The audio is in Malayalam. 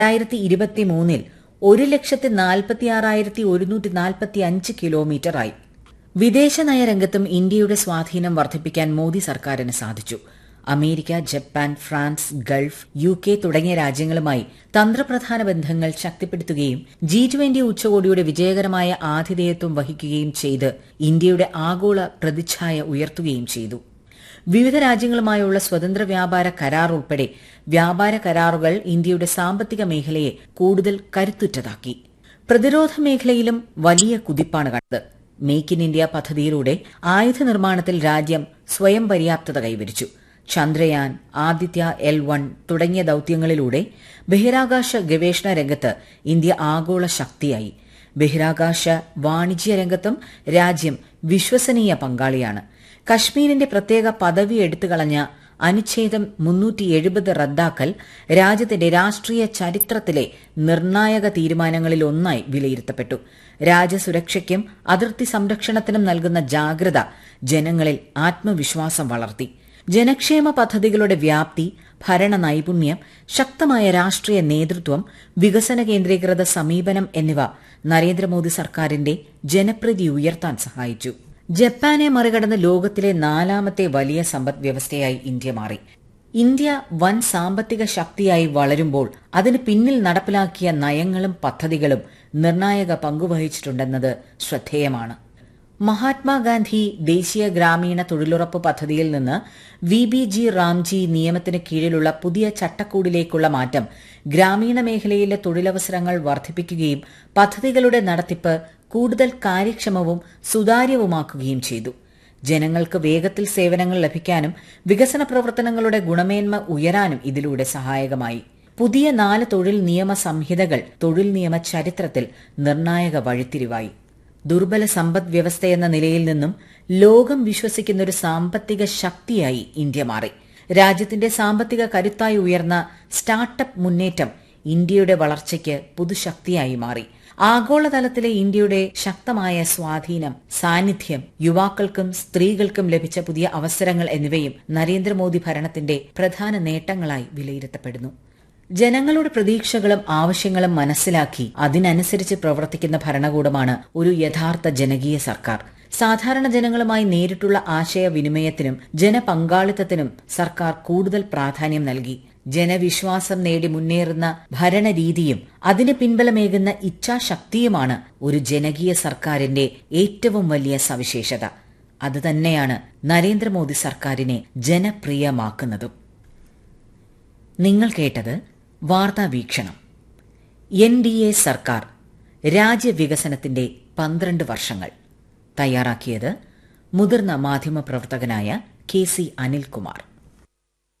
രണ്ടായിരത്തി ഇരുപത്തി മൂന്നിൽ ഒരു ലക്ഷത്തി നാൽപ്പത്തി ആറായിരത്തി ഒരുന്നൂറ്റി നാൽപ്പത്തി അഞ്ച് കിലോമീറ്ററായി വിദേശ നയരംഗത്തും ഇന്ത്യയുടെ സ്വാധീനം വർദ്ധിപ്പിക്കാൻ മോദി സർക്കാരിന് സാധിച്ചു America Japan France Gulf U K തുടങ്ങിയ രാജ്യങ്ങളുമായി തന്ത്രപ്രധാന ബന്ധങ്ങൾ ശക്തിപ്പെടുത്തുകയും ജി ട്വന്റി ഉച്ചകോടിയുടെ വിജയകരമായ ആതിഥേയത്വം വഹിക്കുകയും ചെയ്ത് ഇന്ത്യയുടെ ആഗോള പ്രതിച്ഛായ ഉയർത്തുകയും ചെയ്തു വിവിധ രാജ്യങ്ങളുമായുള്ള സ്വതന്ത്ര വ്യാപാര കരാർ ഉൾപ്പെടെ വ്യാപാര കരാറുകൾ ഇന്ത്യയുടെ സാമ്പത്തിക മേഖലയെ കൂടുതൽ കരുത്തുറ്റതാക്കി പ്രതിരോധ മേഖലയിലും വലിയ കുതിപ്പാണ് കണ്ടത് മേക്ക് ഇൻ ഇന്ത്യ പദ്ധതിയിലൂടെ ആയുധ നിർമ്മാണത്തിൽ രാജ്യം സ്വയം പര്യാപ്തത കൈവരിച്ചു ചന്ദ്രയാൻ ആദിത്യ എൽ വൺ തുടങ്ങിയ ദൌത്യങ്ങളിലൂടെ ബഹിരാകാശ ഗവേഷണ രംഗത്ത് ഇന്ത്യ ആഗോള ശക്തിയായി ബഹിരാകാശ വാണിജ്യ രംഗത്തും രാജ്യം വിശ്വസനീയ പങ്കാളിയാണ് കശ്മീരിന്റെ പ്രത്യേക പദവി എടുത്തുകളഞ്ഞ അനുച്ഛേദം മുന്നൂറ്റി എഴുപത് റദ്ദാക്കൽ രാജ്യത്തിന്റെ രാഷ്ട്രീയ ചരിത്രത്തിലെ നിർണായക തീരുമാനങ്ങളിൽ ഒന്നായി വിലയിരുത്തപ്പെട്ടു രാജ്യസുരക്ഷയ്ക്കും അതിർത്തി സംരക്ഷണത്തിനും നൽകുന്ന ജാഗ്രത ജനങ്ങളിൽ ആത്മവിശ്വാസം വളർത്തി ജനക്ഷേമ പദ്ധതികളുടെ വ്യാപ്തി ഭരണ നൈപുണ്യം ശക്തമായ രാഷ്ട്രീയ നേതൃത്വം വികസന കേന്ദ്രീകൃത സമീപനം എന്നിവ നരേന്ദ്രമോദി സർക്കാരിന്റെ ജനപ്രീതി ഉയർത്താൻ സഹായിച്ചു ജപ്പാനെ മറികടന്ന് ലോകത്തിലെ നാലാമത്തെ വലിയ സമ്പദ് വ്യവസ്ഥയായി ഇന്ത്യ മാറി ഇന്ത്യ വൻ സാമ്പത്തിക ശക്തിയായി വളരുമ്പോൾ അതിന് പിന്നിൽ നടപ്പിലാക്കിയ നയങ്ങളും പദ്ധതികളും നിർണായക പങ്കുവഹിച്ചിട്ടുണ്ടെന്നത് ശ്രദ്ധേയമാണ് മഹാത്മാഗാന്ധി ദേശീയ ഗ്രാമീണ തൊഴിലുറപ്പ് പദ്ധതിയിൽ നിന്ന് വി ബി ജി റാംജി നിയമത്തിന് കീഴിലുള്ള പുതിയ ചട്ടക്കൂടിലേക്കുള്ള മാറ്റം ഗ്രാമീണ മേഖലയിലെ തൊഴിലവസരങ്ങൾ വർദ്ധിപ്പിക്കുകയും പദ്ധതികളുടെ നടത്തിപ്പ് കൂടുതൽ കാര്യക്ഷമവും സുതാര്യവുമാക്കുകയും ചെയ്തു ജനങ്ങൾക്ക് വേഗത്തിൽ സേവനങ്ങൾ ലഭിക്കാനും വികസന പ്രവർത്തനങ്ങളുടെ ഗുണമേന്മ ഉയരാനും ഇതിലൂടെ സഹായകമായി പുതിയ നാല് തൊഴിൽ നിയമ സംഹിതകൾ തൊഴിൽ നിയമ ചരിത്രത്തിൽ നിർണായക വഴിത്തിരിവായി ദുർബല സമ്പദ് വ്യവസ്ഥയെന്ന നിലയിൽ നിന്നും ലോകം വിശ്വസിക്കുന്ന ഒരു സാമ്പത്തിക ശക്തിയായി ഇന്ത്യ മാറി രാജ്യത്തിന്റെ സാമ്പത്തിക കരുത്തായി ഉയർന്ന സ്റ്റാർട്ടപ്പ് മുന്നേറ്റം ഇന്ത്യയുടെ വളർച്ചയ്ക്ക് പുതുശക്തിയായി മാറി ആഗോളതലത്തിലെ ഇന്ത്യയുടെ ശക്തമായ സ്വാധീനം സാന്നിധ്യം യുവാക്കൾക്കും സ്ത്രീകൾക്കും ലഭിച്ച പുതിയ അവസരങ്ങൾ എന്നിവയും നരേന്ദ്രമോദി ഭരണത്തിന്റെ പ്രധാന നേട്ടങ്ങളായി വിലയിരുത്തപ്പെടുന്നു ജനങ്ങളുടെ പ്രതീക്ഷകളും ആവശ്യങ്ങളും മനസ്സിലാക്കി അതിനനുസരിച്ച് പ്രവർത്തിക്കുന്ന ഭരണകൂടമാണ് ഒരു യഥാർത്ഥ ജനകീയ സർക്കാർ സാധാരണ ജനങ്ങളുമായി നേരിട്ടുള്ള ആശയവിനിമയത്തിനും ജനപങ്കാളിത്തത്തിനും സർക്കാർ കൂടുതൽ പ്രാധാന്യം നൽകി ജനവിശ്വാസം നേടി മുന്നേറുന്ന ഭരണരീതിയും അതിന് പിൻബലമേകുന്ന ഇച്ഛാശക്തിയുമാണ് ഒരു ജനകീയ സർക്കാരിന്റെ ഏറ്റവും വലിയ സവിശേഷത അതുതന്നെയാണ് നരേന്ദ്രമോദി സർക്കാരിനെ ജനപ്രിയമാക്കുന്നതും നിങ്ങൾ കേട്ടത് വാർത്താ വീക്ഷണം എൻ ഡി എ സർക്കാർ രാജ്യവികസനത്തിന്റെ പന്ത്രണ്ട് വർഷങ്ങൾ തയ്യാറാക്കിയത് മുതിർന്ന മാധ്യമപ്രവർത്തകനായ കെ സി അനിൽകുമാർ